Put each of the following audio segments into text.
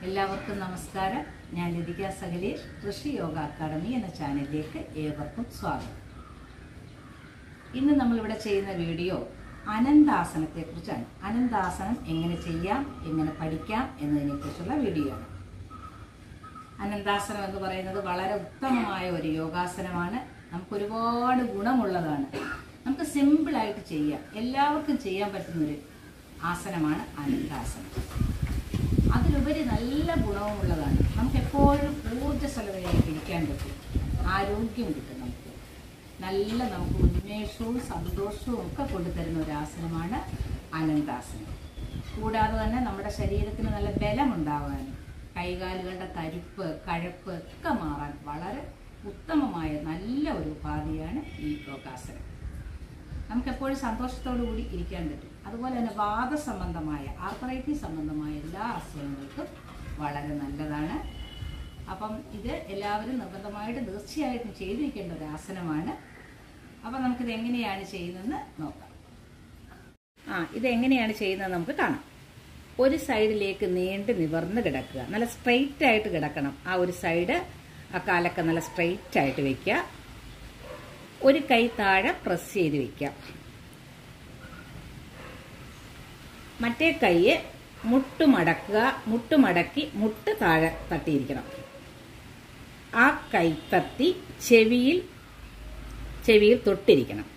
എല്ലാവർക്കും നമസ്കാരം ഞാൻ ലതിക സഹലേഷ് കൃഷി യോഗ അക്കാദമി എന്ന ചാനലിലേക്ക് ഏവർക്കും സ്വാഗതം ഇന്ന് നമ്മളിവിടെ ചെയ്യുന്ന വീഡിയോ അനന്താസനത്തെ കുറിച്ചാണ് അനന്താസനം എങ്ങനെ ചെയ്യാം എങ്ങനെ പഠിക്കാം എന്നതിനെ കുറിച്ചുള്ള വീഡിയോ ആണ് അനന്താസനം എന്ന് പറയുന്നത് വളരെ ഉത്തമമായ ഒരു യോഗാസനമാണ് നമുക്ക് ഒരുപാട് ഗുണമുള്ളതാണ് നമുക്ക് സിമ്പിളായിട്ട് ചെയ്യാം എല്ലാവർക്കും ചെയ്യാൻ പറ്റുന്നൊരു ആസനമാണ് അനന്താസനം അതിലുപരി നല്ല ഗുണവുമുള്ളതാണ് നമുക്ക് എപ്പോഴും ഊർജ്ജസ്വലതയായിട്ട് ഇരിക്കാൻ പറ്റും ആരോഗ്യം കിട്ടും നമുക്ക് നല്ല നമുക്ക് ഉന്മേഷവും സന്തോഷവും ഒക്കെ കൊണ്ടുതരുന്ന ഒരു ആസനമാണ് അനന്താസനം കൂടാതെ തന്നെ നമ്മുടെ ശരീരത്തിന് നല്ല ബലമുണ്ടാവാനും കൈകാലുകളുടെ തരിപ്പ് കഴപ്പ് ഒക്കെ മാറാൻ വളരെ ഉത്തമമായ നല്ല ഒരു ഉപാധിയാണ് ഈ യോഗാസനം നമുക്ക് എപ്പോഴും സന്തോഷത്തോടു കൂടി ഇരിക്കാൻ പറ്റും അതുപോലെ തന്നെ വാദസംബന്ധമായ ആർത്തറൈറ്റിസ് സംബന്ധമായ എല്ലാ അസുഖങ്ങൾക്കും വളരെ നല്ലതാണ് അപ്പം ഇത് എല്ലാവരും നിർബന്ധമായിട്ട് തീർച്ചയായിട്ടും ചെയ്തിരിക്കേണ്ട ഒരു ആസനമാണ് അപ്പം നമുക്കിത് എങ്ങനെയാണ് ചെയ്യുന്നതെന്ന് നോക്കാം ആ ഇത് എങ്ങനെയാണ് ചെയ്യുന്നത് നമുക്ക് കാണാം ഒരു സൈഡിലേക്ക് നീണ്ട് നിവർന്ന് കിടക്കുക നല്ല സ്ട്രെയിറ്റ് ആയിട്ട് കിടക്കണം ആ ഒരു സൈഡ് ആ കാലൊക്കെ നല്ല സ്ട്രെയിറ്റ് ആയിട്ട് വെക്കുക ഒരു കൈ താഴെ പ്രസ് ചെയ്ത് വെക്കാം മറ്റേ കൈ മുട്ടുമടക്കുക മുട്ടുമടക്കി മുട്ട് താഴെ തട്ടിയിരിക്കണം ആ കൈത്തത്തി ചെവിയിൽ ചെവിയിൽ തൊട്ടിരിക്കണം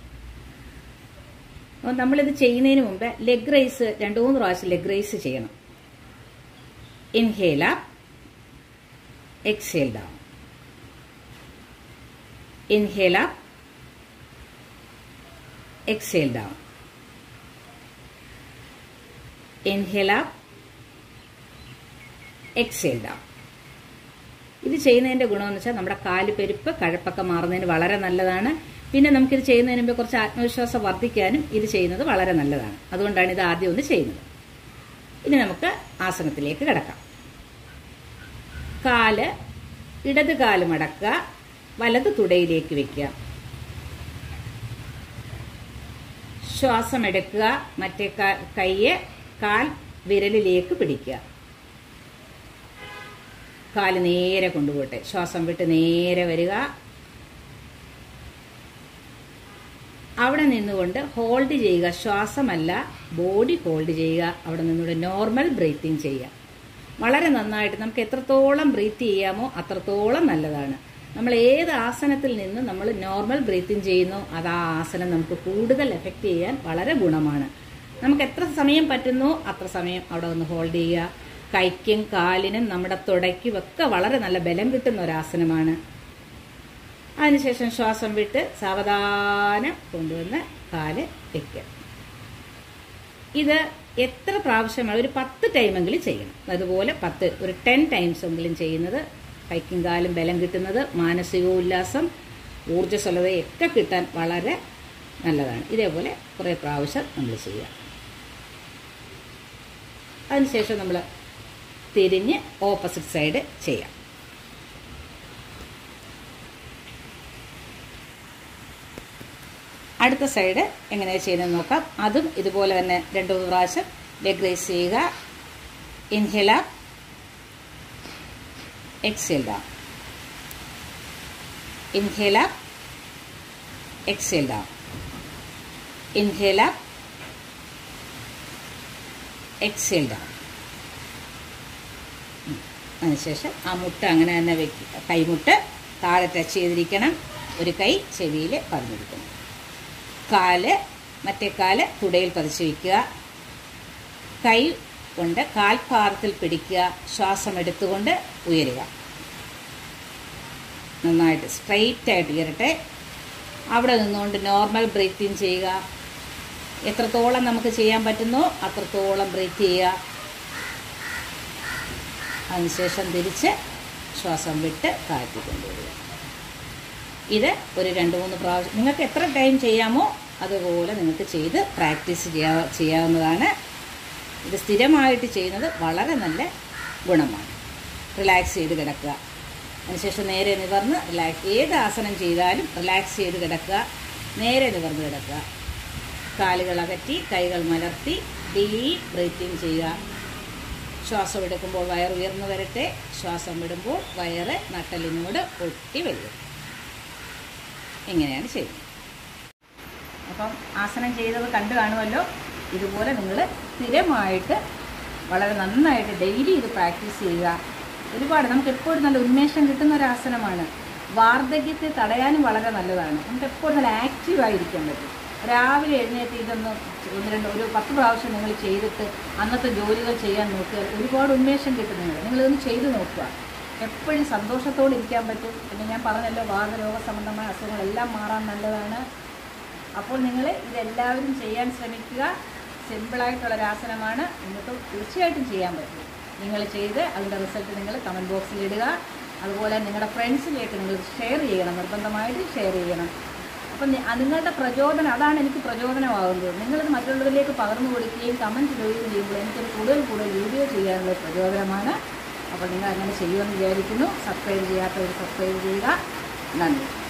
അപ്പോൾ നമ്മളിത് ചെയ്യുന്നതിന് മുമ്പ് ലെഗ് റൈസ് രണ്ട് മൂന്ന് പ്രാവശ്യം ലെഗ് റൈസ് ചെയ്യണം inhale up exhale down inhale up exhale down inhale up exhale down ഇത് ചെയ്യുന്നതിന്റെ ഗുണമെന്ന് വെച്ചാൽ നമ്മുടെ കാല് പെരുപ്പ് കഴപ്പൊക്കെ മാറുന്നതിന് വളരെ നല്ലതാണ് പിന്നെ നമുക്കിത് ചെയ്യുന്നതിന് മുമ്പ് കുറച്ച് ആത്മവിശ്വാസം വർദ്ധിക്കാനും ഇത് ചെയ്യുന്നത് വളരെ നല്ലതാണ് അതുകൊണ്ടാണ് ഇത് ആദ്യം ഒന്ന് ചെയ്യുന്നത് ഇനി നമുക്ക് ആസനത്തിലേക്ക് കിടക്കാം കാല് ഇടത് കാല് മടക്കുക വലത് തുടയിലേക്ക് വെക്കുക ശ്വാസം എടുക്കുക മറ്റേ കൈയെ കാൽ വിരലിലേക്ക് പിടിക്കുക കാല് നേരെ കൊണ്ടുപോട്ടെ ശ്വാസം വിട്ട് നേരെ വരിക അവിടെ നിന്നുകൊണ്ട് ഹോൾഡ് ചെയ്യുക ശ്വാസമല്ല ബോഡി ഹോൾഡ് ചെയ്യുക അവിടെ നിന്നുകൊണ്ട് നോർമൽ ബ്രീത്തിങ് ചെയ്യുക വളരെ നന്നായിട്ട് നമുക്ക് എത്രത്തോളം ബ്രീത്ത് ചെയ്യാമോ അത്രത്തോളം നല്ലതാണ് നമ്മൾ ഏത് ആസനത്തിൽ നിന്ന് നമ്മൾ നോർമൽ ബ്രീത്തിങ് ചെയ്യുന്നു അത് ആ ആസനം നമുക്ക് കൂടുതൽ എഫക്റ്റ് ചെയ്യാൻ വളരെ ഗുണമാണ് നമുക്ക് എത്ര സമയം പറ്റുന്നോ അത്ര സമയം അവിടെ ഒന്ന് ഹോൾഡ് ചെയ്യുക കൈക്കും കാലിനും നമ്മുടെ തുടയ്ക്കും ഒക്കെ വളരെ നല്ല ബലം കിട്ടുന്ന ഒരു ആസനമാണ് അതിനുശേഷം ശ്വാസം വിട്ട് സാവധാനം കൊണ്ടുവന്ന് കാല് വെക്കുക ഇത് എത്ര പ്രാവശ്യമാണ് ഒരു പത്ത് ടൈമെങ്കിലും ചെയ്യണം അതുപോലെ പത്ത് ഒരു ടെൻ ടൈംസ് എങ്കിലും ചെയ്യുന്നത് കൈക്കും കാലും ബലം കിട്ടുന്നത് മാനസിക ഉല്ലാസം ഊർജ്ജസ്വലതയൊക്കെ കിട്ടാൻ വളരെ നല്ലതാണ് ഇതേപോലെ കുറേ പ്രാവശ്യം നമ്മൾ ചെയ്യുക അതിനുശേഷം നമ്മൾ തിരിഞ്ഞ് ഓപ്പോസിറ്റ് സൈഡ് ചെയ്യാം അടുത്ത സൈഡ് എങ്ങനെയാണ് ചെയ്യുന്നത് നോക്കാം അതും ഇതുപോലെ തന്നെ രണ്ട് മൂന്ന് പ്രാവശ്യം ലെഗ് റൈസ് ചെയ്യുക inhale up exhale down inhale up exhale down inhale up exhale down അതിനുശേഷം ആ മുട്ട അങ്ങനെ തന്നെ വെക്കുക കൈമുട്ട് താഴെ ടച്ച് ചെയ്തിരിക്കണം ഒരു കൈ ചെവിയിൽ പതിഞ്ഞിരിക്കണം കാല് മറ്റേ കാല് തുടയിൽ പതിച്ച് വയ്ക്കുക കൈ കൊണ്ട് കാൽപാദത്തിൽ പിടിക്കുക ശ്വാസം എടുത്തുകൊണ്ട് ഉയരുക നന്നായിട്ട് സ്ട്രെയിറ്റ് ആയിട്ട് ഉയരട്ടെ അവിടെ നിന്നുകൊണ്ട് നോർമൽ ബ്രീത്തിങ് ചെയ്യുക എത്രത്തോളം നമുക്ക് ചെയ്യാൻ പറ്റുന്നോ അത്രത്തോളം ബ്രീത്ത് ചെയ്യുക അതിനുശേഷം തിരിച്ച് ശ്വാസം വിട്ട് താഴ്ത്തി കൊണ്ടുവരിക ഇത് ഒരു രണ്ട് മൂന്ന് പ്രാവശ്യം നിങ്ങൾക്ക് എത്ര ടൈം ചെയ്യാമോ അതുപോലെ നിങ്ങൾക്ക് ചെയ്ത് പ്രാക്ടീസ് ചെയ്യാ ചെയ്യാവുന്നതാണ് ഇത് സ്ഥിരമായിട്ട് ചെയ്യുന്നത് വളരെ നല്ല ഗുണമാണ് റിലാക്സ് ചെയ്ത് കിടക്കുക അതിനുശേഷം നേരെ നിവർന്ന് റിലാക്സ് ഏത് ആസനം ചെയ്താലും റിലാക്സ് ചെയ്ത് കിടക്കുക നേരെ നിവർന്ന് കിടക്കുക കാലുകൾ അകറ്റി കൈകൾ മലർത്തി ഡീപ്പ് ബ്രീത്തിങ് ചെയ്യുക ശ്വാസം എടുക്കുമ്പോൾ വയർ ഉയർന്നു വരട്ടെ ശ്വാസം വിടുമ്പോൾ വയറ് നട്ടലിനോട് ഒട്ടി വരിക ഇങ്ങനെയാണ് ചെയ്യുന്നത് അപ്പം ആസനം ചെയ്തത് കണ്ടു കാണുമല്ലോ ഇതുപോലെ നിങ്ങൾ സ്ഥിരമായിട്ട് വളരെ നന്നായിട്ട് ഡെയിലി ഇത് പ്രാക്ടീസ് ചെയ്യുക ഒരുപാട് നമുക്ക് എപ്പോഴും നല്ല ഉന്മേഷം കിട്ടുന്ന ഒരു ആസനമാണ് വാർദ്ധക്യത്തെ തടയാനും വളരെ നല്ലതാണ് നമുക്ക് എപ്പോഴും നല്ല ആക്റ്റീവായിരിക്കാൻ പറ്റും രാവിലെ എഴുന്നേറ്റ് ഇതൊന്ന് ഒന്ന് രണ്ട് ഒരു പത്ത് പ്രാവശ്യം നിങ്ങൾ ചെയ്തിട്ട് അന്നത്തെ ജോലികൾ ചെയ്യാൻ നോക്കിയാൽ ഒരുപാട് ഉന്മേഷം കിട്ടും നിങ്ങൾ നിങ്ങളിതൊന്ന് ചെയ്ത് നോക്കുക എപ്പോഴും സന്തോഷത്തോടെ ഇരിക്കാൻ പറ്റും പിന്നെ ഞാൻ പറഞ്ഞല്ലോ വാദരോഗ സംബന്ധമായ അസുഖങ്ങളെല്ലാം മാറാൻ നല്ലതാണ് അപ്പോൾ നിങ്ങൾ ഇതെല്ലാവരും ചെയ്യാൻ ശ്രമിക്കുക സിമ്പിളായിട്ടുള്ള ഒരു ആസനമാണ് നിങ്ങൾക്ക് തീർച്ചയായിട്ടും ചെയ്യാൻ പറ്റും നിങ്ങൾ ചെയ്ത് അതിൻ്റെ റിസൾട്ട് നിങ്ങൾ കമൻറ്റ് ബോക്സിൽ ഇടുക അതുപോലെ നിങ്ങളുടെ ഫ്രണ്ട്സിലേക്ക് നിങ്ങൾ ഷെയർ ചെയ്യണം നിർബന്ധമായിട്ട് ഷെയർ ചെയ്യണം അപ്പം നി- ആ നിങ്ങളുടെ പ്രചോദനം അതാണ് എനിക്ക് പ്രചോദനമാകുന്നത് നിങ്ങളിത് മറ്റുള്ളവരിലേക്ക് പകർന്നു കൊടുക്കുകയും കമൻറ്റ് ഇടുകയും ചെയ്യുമ്പോൾ എനിക്കൊരു കൂടുതൽ കൂടുതൽ വീഡിയോ ചെയ്യാനുള്ള പ്രചോദനമാണ് അപ്പോൾ നിങ്ങൾ അങ്ങനെ ചെയ്യുമെന്ന് വിചാരിക്കുന്നു സബ്സ്ക്രൈബ് ചെയ്യാത്തവർ സബ്സ്ക്രൈബ് ചെയ്യുക നന്ദി